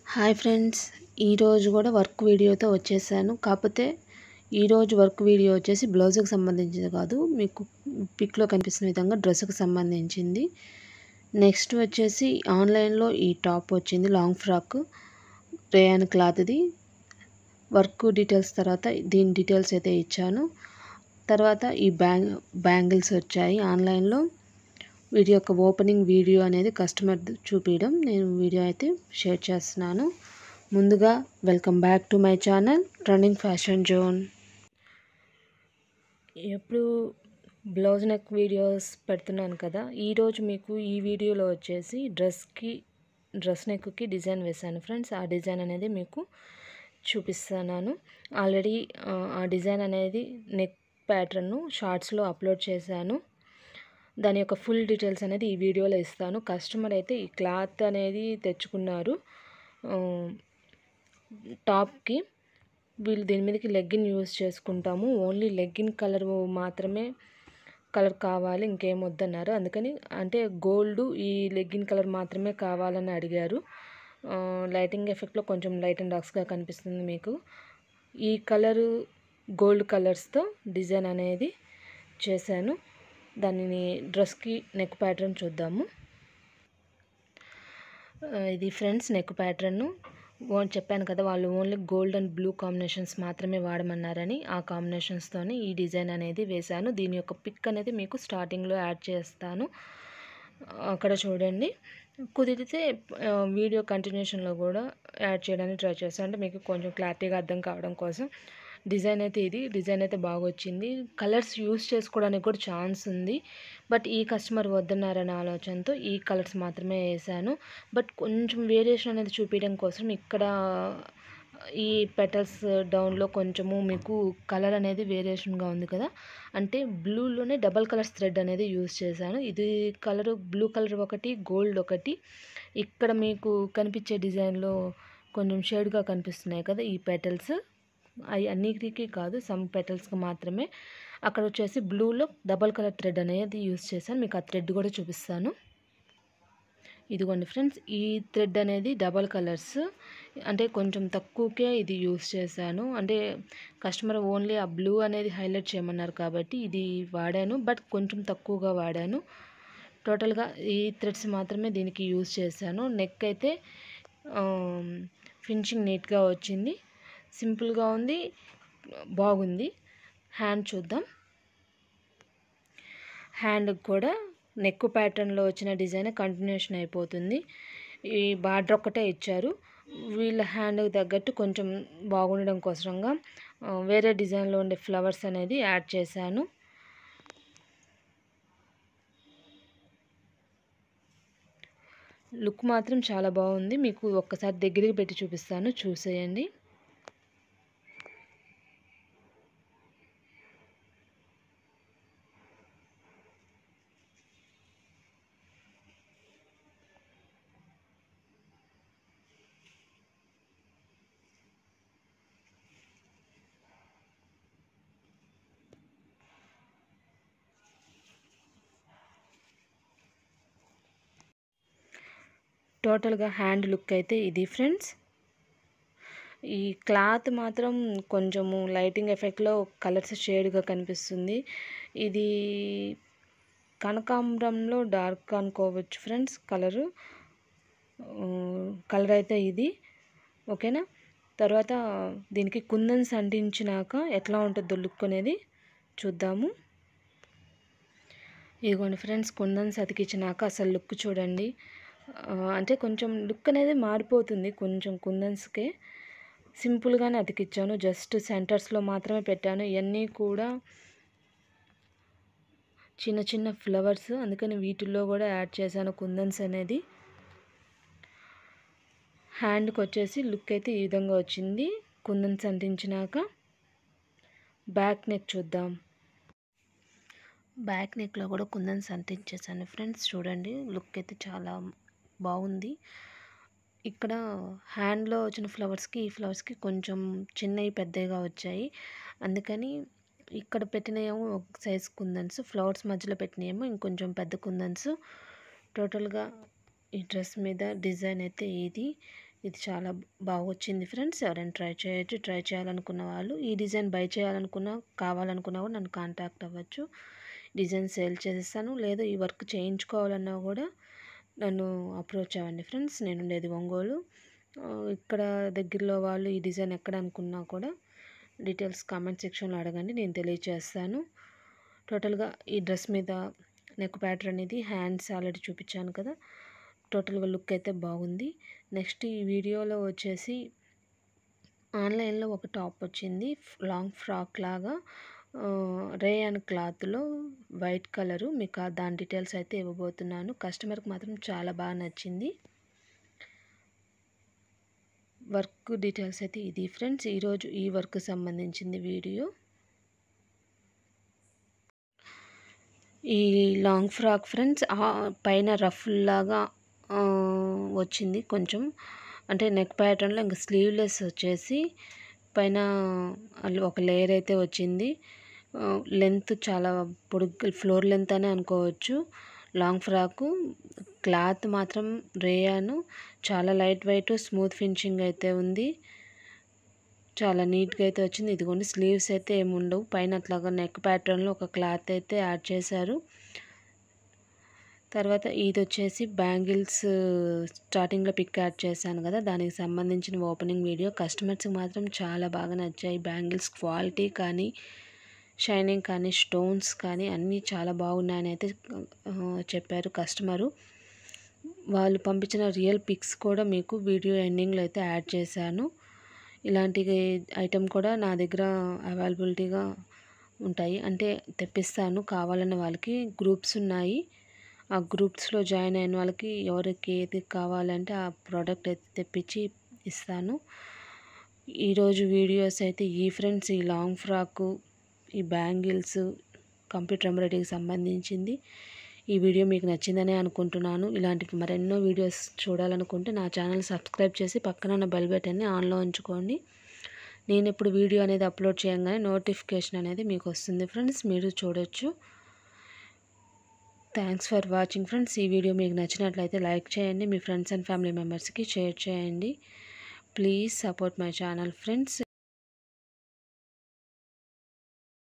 hi friends ఈరోజు కూడా work వీడియోతో వచ్చేసాను కాకపోతే ఈరోజు వర్క్ వీడియో వచ్చేసి బ్లౌజ్కి సంబంధించింది కాదు మీకు పిక్లో కనిపిస్తున్న విధంగా డ్రెస్కి సంబంధించింది నెక్స్ట్ వచ్చేసి ఆన్లైన్లో ఈ టాప్ వచ్చింది లాంగ్ ఫ్రాక్ రేయాన్ క్లాత్ది వర్క్ డీటెయిల్స్ తర్వాత దీని డీటెయిల్స్ అయితే ఇచ్చాను తర్వాత ఈ బ్యాంగ్ బ్యాంగిల్స్ వచ్చాయి ఆన్లైన్లో వీటి యొక్క ఓపెనింగ్ వీడియో అనేది కస్టమర్ చూపించడం నేను వీడియో అయితే షేర్ చేస్తున్నాను ముందుగా welcome back to my channel running fashion zone ఎప్పుడు బ్లౌజ్ నెక్ వీడియోస్ పెడుతున్నాను కదా ఈరోజు మీకు ఈ వీడియోలో వచ్చేసి డ్రెస్కి డ్రెస్ నెక్కి డిజైన్ వేశాను ఫ్రెండ్స్ ఆ డిజైన్ అనేది మీకు చూపిస్తున్నాను ఆల్రెడీ ఆ డిజైన్ అనేది నెక్ ప్యాటర్న్ను షార్ట్స్లో అప్లోడ్ చేశాను దాని యొక్క ఫుల్ డీటెయిల్స్ అనేది ఈ వీడియోలో ఇస్తాను కస్టమర్ అయితే ఈ క్లాత్ అనేది తెచ్చుకున్నారు టాప్కి వీళ్ళు దీని మీదకి లెగ్గిన్ యూస్ చేసుకుంటాము ఓన్లీ లెగ్గిన్ కలర్ మాత్రమే కలర్ కావాలి ఇంకేం వద్దన్నారు అందుకని అంటే గోల్డ్ ఈ లెగ్గిన్ కలర్ మాత్రమే కావాలని అడిగారు లైటింగ్ ఎఫెక్ట్లో కొంచెం లైట్ అండ్ డార్క్స్గా కనిపిస్తుంది మీకు ఈ కలరు గోల్డ్ కలర్స్తో డిజైన్ అనేది చేశాను దానిని డ్రెస్కి నెక్ ప్యాటర్న్ చూద్దాము ఇది ఫ్రెండ్స్ నెక్ ప్యాటర్న్ చెప్పాను కదా వాళ్ళు only gold and blue combinations మాత్రమే వాడమన్నారని ఆ కాంబినేషన్స్తోనే ఈ డిజైన్ అనేది వేశాను దీని యొక్క పిక్ అనేది మీకు స్టార్టింగ్లో యాడ్ చేస్తాను అక్కడ చూడండి కుదిరితే వీడియో కంటిన్యూషన్లో కూడా యాడ్ చేయడానికి ట్రై చేస్తాను అంటే మీకు కొంచెం క్లారిటీగా అర్థం కావడం కోసం డిజైన్ అయితే ఇది డిజైన్ అయితే బాగా వచ్చింది కలర్స్ యూస్ చేసుకోవడానికి కూడా ఛాన్స్ ఉంది బట్ ఈ కస్టమర్ వద్దన్నారనే ఆలోచనతో ఈ కలర్స్ మాత్రమే వేసాను బట్ కొంచెం వేరియేషన్ అనేది చూపించడం కోసం ఇక్కడ ఈ పెటల్స్ డౌన్లో కొంచెము మీకు కలర్ అనేది వేరియేషన్గా ఉంది కదా అంటే బ్లూలోనే డబల్ కలర్స్ థ్రెడ్ అనేది యూస్ చేశాను ఇది కలర్ బ్లూ కలర్ ఒకటి గోల్డ్ ఒకటి ఇక్కడ మీకు కనిపించే డిజైన్లో కొంచెం షేడ్గా కనిపిస్తున్నాయి కదా ఈ పెటల్స్ అవి అన్నిటికీ కాదు సమ్ పెటల్స్కి మాత్రమే అక్కడ వచ్చేసి బ్లూలో డబల్ కలర్ థ్రెడ్ అనేది యూస్ చేశాను మీకు ఆ థ్రెడ్ కూడా చూపిస్తాను ఇదిగోండి ఫ్రెండ్స్ ఈ థ్రెడ్ అనేది డబల్ కలర్స్ అంటే కొంచెం తక్కువకే ఇది యూస్ చేశాను అంటే కస్టమర్ ఓన్లీ ఆ బ్లూ అనేది హైలైట్ చేయమన్నారు కాబట్టి ఇది వాడాను బట్ కొంచెం తక్కువగా వాడాను టోటల్గా ఈ థ్రెడ్స్ మాత్రమే దీనికి యూస్ చేశాను నెక్ అయితే ఫినిషింగ్ నీట్గా వచ్చింది సింపుల్గా ఉంది బాగుంది హ్యాండ్ చూద్దాం హ్యాండ్ కూడా నెక్ ప్యాటర్న్లో వచ్చిన డిజైన్ కంటిన్యూషన్ అయిపోతుంది ఈ బార్డర్ ఒక్కటే ఇచ్చారు వీళ్ళ హ్యాండ్కి తగ్గట్టు కొంచెం బాగుండడం కోసంగా వేరే డిజైన్లో ఉండే ఫ్లవర్స్ అనేది యాడ్ చేశాను లుక్ మాత్రం చాలా బాగుంది మీకు ఒక్కసారి దగ్గరికి పెట్టి చూపిస్తాను చూసేయండి టోటల్గా హ్యాండ్ లుక్ అయితే ఇది ఫ్రెండ్స్ ఈ క్లాత్ మాత్రం కొంచెము లైటింగ్ ఎఫెక్ట్లో కలర్స్ షేడ్గా కనిపిస్తుంది ఇది కనకాంబరంలో డార్క్ అనుకోవచ్చు ఫ్రెండ్స్ కలరు కలర్ అయితే ఇది ఓకేనా తర్వాత దీనికి కుందన్స్ అంటించినాక ఎట్లా ఉంటుందో లుక్ అనేది చూద్దాము ఇదిగోండి ఫ్రెండ్స్ కుందన్స్ అతికించినాక అసలు లుక్ చూడండి అంటే కొంచెం లుక్ అనేది మారిపోతుంది కొంచెం కుందన్స్కే సింపుల్గానే అతికిచ్చాను జస్ట్ సెంటర్స్లో మాత్రమే పెట్టాను ఇవన్నీ కూడా చిన్న చిన్న ఫ్లవర్స్ అందుకని వీటిల్లో కూడా యాడ్ చేశాను కుందన్స్ అనేది హ్యాండ్కి వచ్చేసి లుక్ అయితే ఈ విధంగా వచ్చింది కుందన్స్ అంటించినాక బ్యాక్ నెక్ చూద్దాం బ్యాక్ నెక్లో కూడా కుందన్స్ అంటించేసాను ఫ్రెండ్స్ చూడండి లుక్ అయితే చాలా బాగుంది ఇక్కడ హ్యాండ్లో వచ్చిన ఫ్లవర్స్కి ఈ ఫ్లవర్స్కి కొంచెం చిన్నవి పెద్దగా వచ్చాయి అందుకని ఇక్కడ పెట్టినయేమో ఒక సైజ్ కుందన్స్ ఫ్లవర్స్ మధ్యలో పెట్టినయేమో ఇంకొంచెం పెద్ద కుందన్స్ టోటల్గా ఈ డ్రెస్ మీద డిజైన్ అయితే ఇది ఇది చాలా బాగా వచ్చింది ఫ్రెండ్స్ ఎవరైనా ట్రై చేయొచ్చు ట్రై చేయాలనుకున్న వాళ్ళు ఈ డిజైన్ బై చేయాలనుకున్నా కావాలనుకున్నా కూడా నన్ను కాంటాక్ట్ అవ్వచ్చు డిజైన్ సేల్ చేసేస్తాను లేదా ఈ వర్క్ చేయించుకోవాలన్నా కూడా నన్ను అప్రోచ్ అవ్వండి ఫ్రెండ్స్ నేను ఉండేది ఒంగోలు ఆ, ఇక్కడ దగ్గరలో వాళ్ళు ఈ డిజైన్ ఎక్కడ అనుకున్నా కూడా డీటెయిల్స్ కామెంట్ సెక్షన్లో అడగండి నేను తెలియజేస్తాను టోటల్గా ఈ డ్రెస్ మీద నెక్ ప్యాటర్న్ అనేది హ్యాండ్స్ ఆల్రెడీ చూపించాను కదా టోటల్గా లుక్ అయితే బాగుంది నెక్స్ట్ ఈ వీడియోలో వచ్చేసి ఆన్లైన్లో ఒక టాప్ వచ్చింది లాంగ్ ఫ్రాక్ లాగా రే అండ్ క్లాత్లో వైట్ కలరు మీకు ఆ దాని డీటెయిల్స్ అయితే ఇవ్వబోతున్నాను కస్టమర్కి మాత్రం చాలా బాగా నచ్చింది వర్క్ డీటెయిల్స్ అయితే ఇది ఫ్రెండ్స్ ఈరోజు ఈ వర్క్ సంబంధించింది వీడియో ఈ లాంగ్ ఫ్రాక్ ఫ్రెండ్స్ పైన రఫ్ లాగా ఆ, వచ్చింది కొంచెం అంటే నెక్ ప్యాటర్న్లో ఇంకా స్లీవ్లెస్ వచ్చేసి పైన అల్- ఒక లేయర్ అయితే వచ్చింది లెంత్ చాలా పొడుగు ఫ్లోర్ లెంత్ అని అనుకోవచ్చు లాంగ్ ఫ్రాకు క్లాత్ మాత్రం రేయాను చాలా లైట్ వెయిట్ స్మూత్ ఫినిషింగ్ అయితే ఉంది చాలా నీట్గా అయితే వచ్చింది ఇదిగోండి స్లీవ్స్ అయితే ఏమి ఉండవు పైన అట్లాగా నెక్ ప్యాటర్న్లో ఒక క్లాత్ అయితే యాడ్ చేశారు తర్వాత ఇది వచ్చేసి బ్యాంగిల్స్ స్టార్టింగ్లో పిక్ యాడ్ చేశాను కదా దానికి సంబంధించిన ఓపెనింగ్ వీడియో కస్టమర్స్కి మాత్రం చాలా బాగా నచ్చాయి బ్యాంగిల్స్ క్వాలిటీ కానీ షైనింగ్ కానీ స్టోన్స్ కానీ అన్నీ చాలా బాగున్నాయని అయితే ఆ, చెప్పారు కస్టమరు వాళ్ళు పంపించిన రియల్ పిక్స్ కూడా మీకు వీడియో ఎండింగ్లో అయితే యాడ్ చేశాను ఇలాంటి ఐటెం కూడా నా దగ్గర అవైలబిలిటీగా ఉంటాయి అంటే తెప్పిస్తాను కావాలన్న వాళ్ళకి గ్రూప్స్ ఉన్నాయి ఆ గ్రూప్స్లో జాయిన్ అయిన వాళ్ళకి ఎవరికి ఏది కావాలంటే ఆ ప్రోడక్ట్ అయితే తెప్పించి ఇస్తాను ఈరోజు వీడియోస్ అయితే ఈ ఫ్రెండ్స్ ఈ లాంగ్ ఫ్రాకు ఈ బ్యాంగిల్స్ కంప్యూటర్ ఎంబ్రాయిడరీకి సంబంధించింది ఈ వీడియో మీకు నచ్చిందనే అనుకుంటున్నాను ఇలాంటి మరెన్నో వీడియోస్ చూడాలనుకుంటే నా ఛానల్ సబ్స్క్రైబ్ చేసి పక్కన ఉన్న బెల్ బటన్ని ఆన్లో ఉంచుకోండి నేను ఇప్పుడు వీడియో అనేది అప్లోడ్ చేయగానే నోటిఫికేషన్ అనేది మీకు వస్తుంది ఫ్రెండ్స్ మీరు చూడొచ్చు థ్యాంక్స్ ఫర్ వాచింగ్ ఫ్రెండ్స్ ఈ వీడియో మీకు నచ్చినట్లయితే లైక్ చేయండి మీ ఫ్రెండ్స్ అండ్ ఫ్యామిలీ మెంబర్స్కి షేర్ చేయండి please support my channel friends